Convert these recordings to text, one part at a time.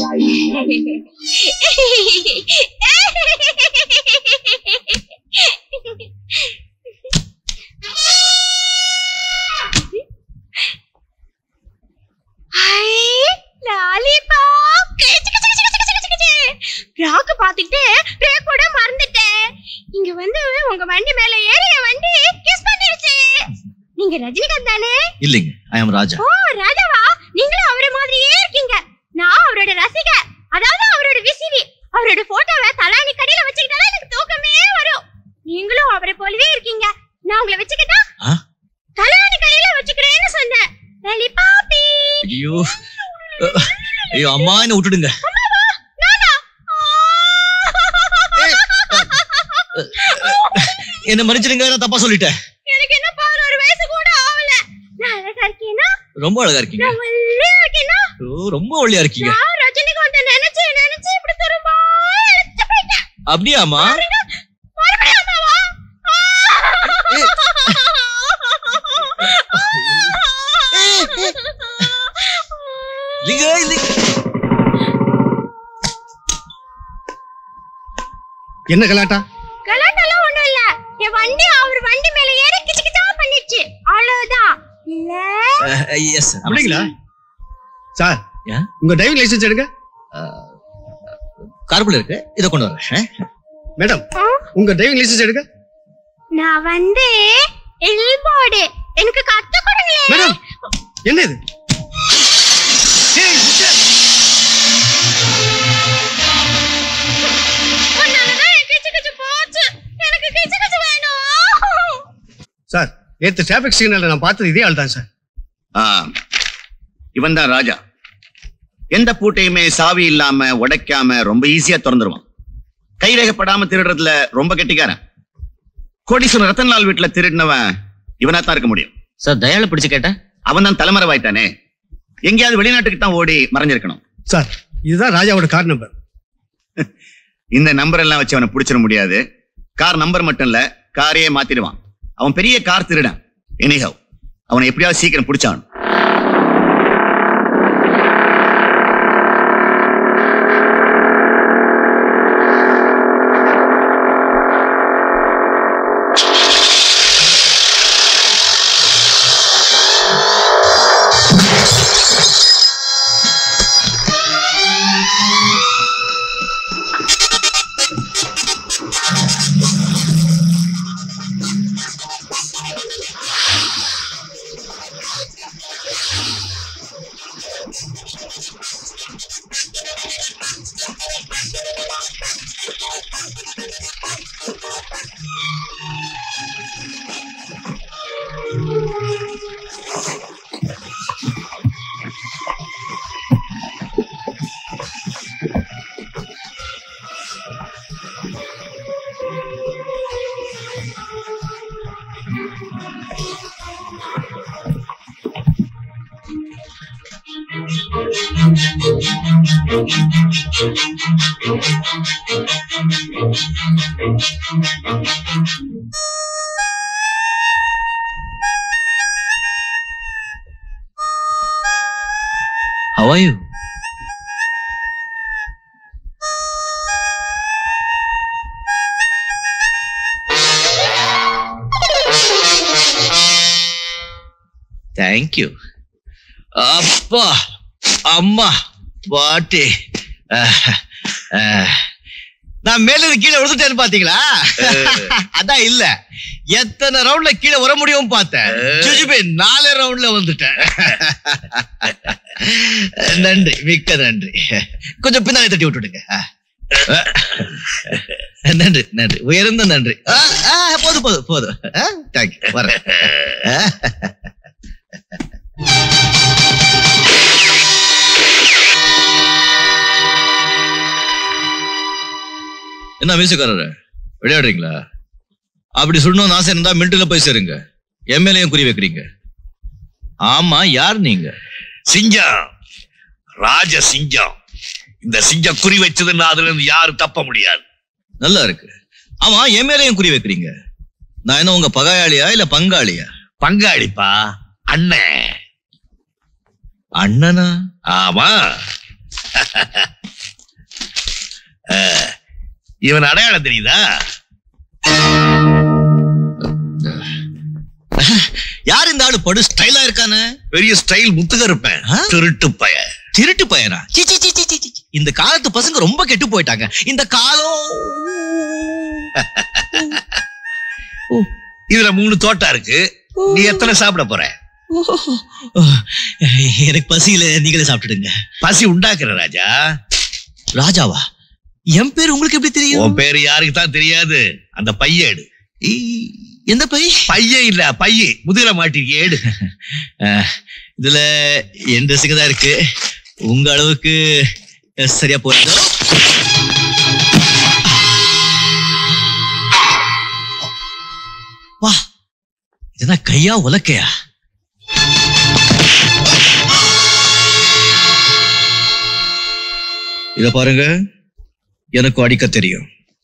ராக்கு பாத்துக்கிட்டு பிரேக் கூட மறந்துட்டேன் இங்க வந்து உங்க வண்டி மேல ஏறி என் வண்டி கிஸ் பண்ணிருச்சு நீங்க ரஜினிகாந்த் தானே இல்லைங்க ஐ அம் ராஜா ஓ ராஜாவா நீங்களும் அவரை மாதிரியே இருக்கீங்க நான் அவரோட ரசிக அதாவது அவரோட விசிறி அவரோட போட்டோவை தலாணி கடையில வச்சுக்கிட்டா எனக்கு தூக்கமே வரும் நீங்களும் அவரை போலவே இருக்கீங்க நான் உங்களை வச்சுக்கிட்டா ஆ? தலாணி கடையில வச்சுக்கிறேன்னு சொன்னேன் லலி பாப்பி ஐயோ அஹ், ஐயோ அம்மா என்ன விட்டுடுங்க அம்மாவா நானா என்ன மன்னிச்சிடுங்க நான் தப்பா சொல்லிட்டேன் எனக்கு என்ன பதினோரு வயசு கூட ஆகல நான் அழகா இருக்கேனா ரொம்ப அழகா இருக்கீங்க நான் ஒல்லியா இருக்கேனா ஓ, ரொம்ப ஒல்லியா இருக்கீங்க நான் ரஜினிகாந்த் நினைச்சு நினைச்சு இப்படி திரும்ப இழுத்து போயிட்டேன் அப்படியாமா மறுபடியும் அம்மாவா இல்லைங்க இல்லைங்க என்ன கலாட்டா கலாட்டெல்லாம் ஒண்ணும் இல்ல என் வண்டி அவர் வண்டி மேல ஏறி கிச்சு கிச்சா பண்ணிடுச்சு அவ்வளவுதான் இல்ல எஸ் அப்படிங்களா சார் ஏன்? உங்க டிரைவிங் லைசென்ஸ் எடுங்க கார்குள்ள இருக்கு இதை கொண்டு வரேன் மேடம் ஆ? உங்க டிரைவிங் லைசென்ஸ் எடுங்க நான் வந்து எல்போர்டு எனக்கு கத்து கொடுங்களேன் மேடம் என்ன இது ஏய், மிஸ்டர். உன்னாலதான் என் கிச்சு கிச்சு போச்சு எனக்கு கிச்சு கிச்சு வேணும் சார் நேத்து டிராபிக் சிக்னல்ல நான் பார்த்தது இதே ஆள் தான் சார் இவன் தான் ராஜா எந்த பூட்டையுமே சாவி இல்லாம உடைக்காம ரொம்ப ஈஸியா திறந்துருவான் கைரேகப்படாம திருடுறதுல ரொம்ப கெட்டிக்காரன் கோடீஸ்வரன் ரத்தன்லால் வீட்டுல திருடினவன் இவனா தான் இருக்க முடியும் சார் தயாள பிடிச்சு கேட்டேன் அவன் தான் தலைமறைவாயிட்டானே எங்கேயாவது வெளிநாட்டுக்கு தான் ஓடி மறைஞ்சிருக்கணும் சார் இதுதான் ராஜாவோட கார் நம்பர் இந்த நம்பர் எல்லாம் வச்சு அவனை பிடிச்சிட முடியாது கார் நம்பர் மட்டும் இல்ல காரையே மாத்திடுவான் அவன் பெரிய கார் திருடன் எனிஹவ் அவனை எப்படியாவது சீக்கிரம் பிடிச்சான் How are you? Thank you. அப்பா அம்மா பாட்டி அஹ், அஹ். நான் மேல இருந்து கீழே விழுந்துட்டேன்னு பாத்தீங்களா அதான் இல்ல எத்தனை ரவுண்ட்ல கீழே வர முடியும் பார்த்தேன் சுஜிபே நாலு ரவுண்ட்ல வந்துட்டேன் நன்றி மிக்க நன்றி கொஞ்சம் பின்னாடி தட்டி விட்டுடுங்க நன்றி நன்றி உயர்ந்த நன்றி ஆ, ஆ, போதும் போதும் போதும் தேங்க்யூ வரேன் ஆ. என்ன மியூசிக்காரரு விளையாடுறீங்களா அப்படி சொல்லணும்னு ஆசை இருந்தா மில்ட்டுல போய் சேருங்க எம்எல்ஏயும் குறி வைக்கிறீங்க ஆமா யார் நீங்க சிங்கம் ராஜ சிங்கம் இந்த சிங்கம் குறி வச்சதுன்னா அதுல இருந்து யாரும் தப்ப முடியாது நல்லா இருக்கு ஆமா எம்எல்ஏயும் குறி வைக்கிறீங்க நான் என்ன உங்க பகையாளியா இல்ல பங்காளியா பங்காளிப்பா அண்ணன் அண்ணனா ஆமா இவன் அடையாளம் தெரியுதா யார் இந்த ஆளு படு ஸ்டைலா இருக்கானே பெரிய ஸ்டைல் முத்துக இருப்பேன் ஆ? திருட்டு பய திருட்டு பையனா சீ, சீ, சீ, சீ, சீ, சீ. இந்த காலத்து பசங்க ரொம்ப கெட்டு போயிட்டாங்க இந்த காலம் இதுல மூணு தோட்டம் இருக்கு நீ எத்தனை சாப்பிட போற எனக்கு பசியில நீங்களே சாப்பிட்டுடுங்க பசி உண்டாக்குற ராஜா ராஜாவா என் பேர் உங்களுக்கு எப்படி தெரியும் உன் பேரு யாருக்கு தான் தெரியாது அந்த பைய எடு இ- எந்த பை பைய இல்ல பைய முதுகுல மாட்டிருக்கே எடு அஹ், இதுல என் ட்ரெஸ்ஸுங்க தான் இருக்கு உங்க அளவுக்கு அஹ், சரியா போறாதோ வா இதெல்லாம் கையா உலக்கையா இத பாருங்க எனக்கும் அடிக்க தெரியும்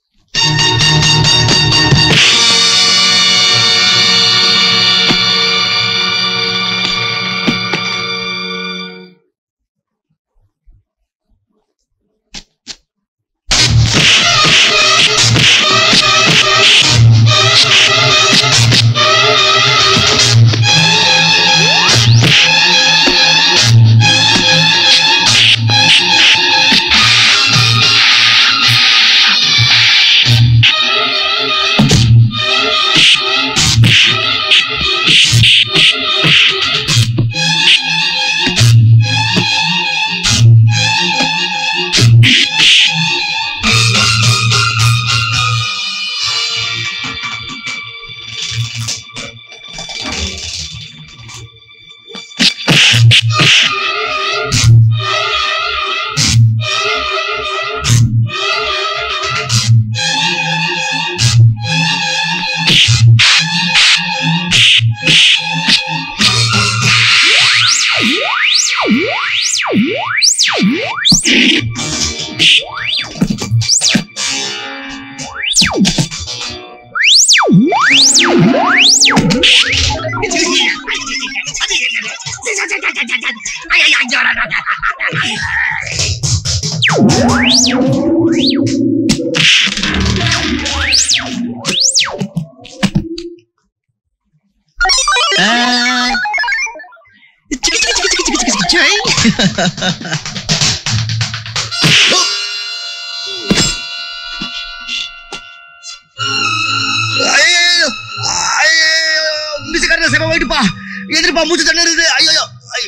ஐயோ ஐயோ மிஸ்காரங்க சேவை போயிட்டுப்பா எதிர்ப்பா மூச்சு தண்ணருது ஐயோ ஐயோ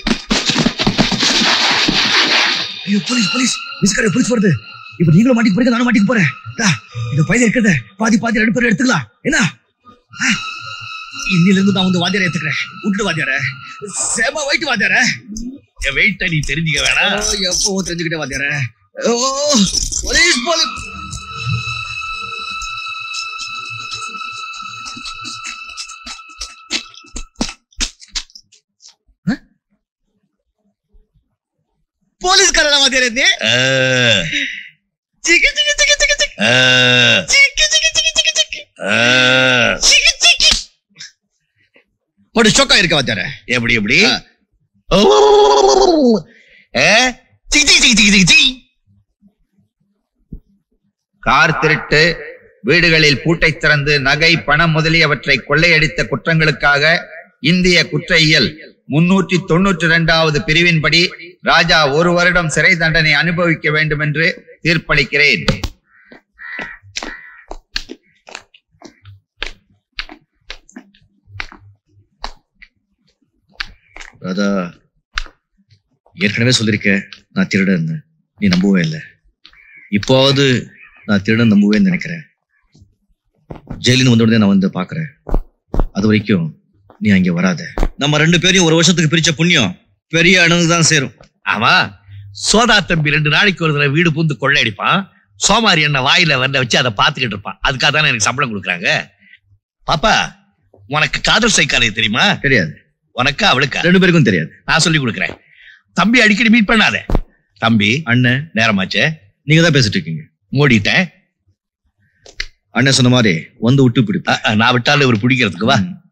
ஐயோ போலீஸ் போலீஸ் மிஸ்கார போலீஸ் வருது இப்ப நீங்களும் மாட்டிக்கு போறீங்க நானும் மாட்டிக்கு போறேன் டா, இந்த பையன் இருக்கிறத பாதி பாதி ரெண்டு பேரும் எடுத்துக்கலாம் என்ன ஆ, இன்னில இருந்து நான் வந்து வாத்தியார ஏத்துக்கிறேன் விட்டுட்டு வாத்தியார சேமா வைட்டு வாத்தியார என் வெயிட்ட நீ தெரிஞ்சுக்க வேணாம் எப்போ தெரிஞ்சுக்கிட்டே வாத்தியார ஓ போலீஸ் போலீஸ் போலீஸ்காரனா வாத்தியார நீ ஆ, சிக்கு சிக்கு சிக்கு சிக்கு சிக்கு ஆ, சிக்கு சிக்கு சிக்கு சிக்கு சிக்கு ஆ. சிக்கு சிக்கு போடு ஷோக்கா இருக்க வாத்தியார எப்படி எப்படி ஆ. ஓ. ஏ, சி, சி, சி, சி, சி, சி. கார் திருட்டு வீடுகளில் பூட்டை திறந்து நகை பணம் முதலியவற்றை கொள்ளையடித்த குற்றங்களுக்காக இந்திய குற்றவியல் முன்னூற்றி தொன்னூற்றி இரண்டாவது பிரிவின்படி ராஜா ஒரு வருடம் சிறை தண்டனை அனுபவிக்க வேண்டும் என்று தீர்ப்பளிக்கிறேன் ராதா ஏற்கனவே சொல்லியிருக்கேன் நான் திருடன் நீ நம்பவே இல்லை இப்போவாவது நான் திருடன் நம்புவேன்னு நினைக்கிறேன் ஜெயிலின்னு வந்த உடனே நான் வந்து பாக்குறேன் அது வரைக்கும் நீ அங்கே வராத நம்ம ரெண்டு பேரையும் ஒரு வருஷத்துக்கு பிரிச்ச புண்ணியம் பெரிய அணுகு தான் சேரும் ஆமா சோதா தம்பி ரெண்டு நாளைக்கு ஒரு தடவை வீடு பூந்து கொள்ளையடிப்பான் சோமாரி என்ன வாயில வந்த வச்சு அதை பார்த்துக்கிட்டு இருப்பான் அதுக்காக தானே எனக்கு சம்பளம் கொடுக்குறாங்க பாப்பா உனக்கு காதல் சைக்காலஜி தெரியுமா தெரியாது உனக்கு அவளுக்கா ரெண்டு பேருக்கும் தெரியாது நான் சொல்லி கொடுக்குறேன் தம்பி அடிக்கடி மீட் பண்ணாத தம்பி அண்ணன் நேரமாச்சே நீங்க தான் பேசிட்டு இருக்கீங்க மூடிட்டேன் அண்ணன் சொன்ன மாதிரி வந்து விட்டு பிடிப்பா அஹ், அஹ், நான் விட்டாலும் இவர் பிடிக்கிறதுக்கு வா ம்.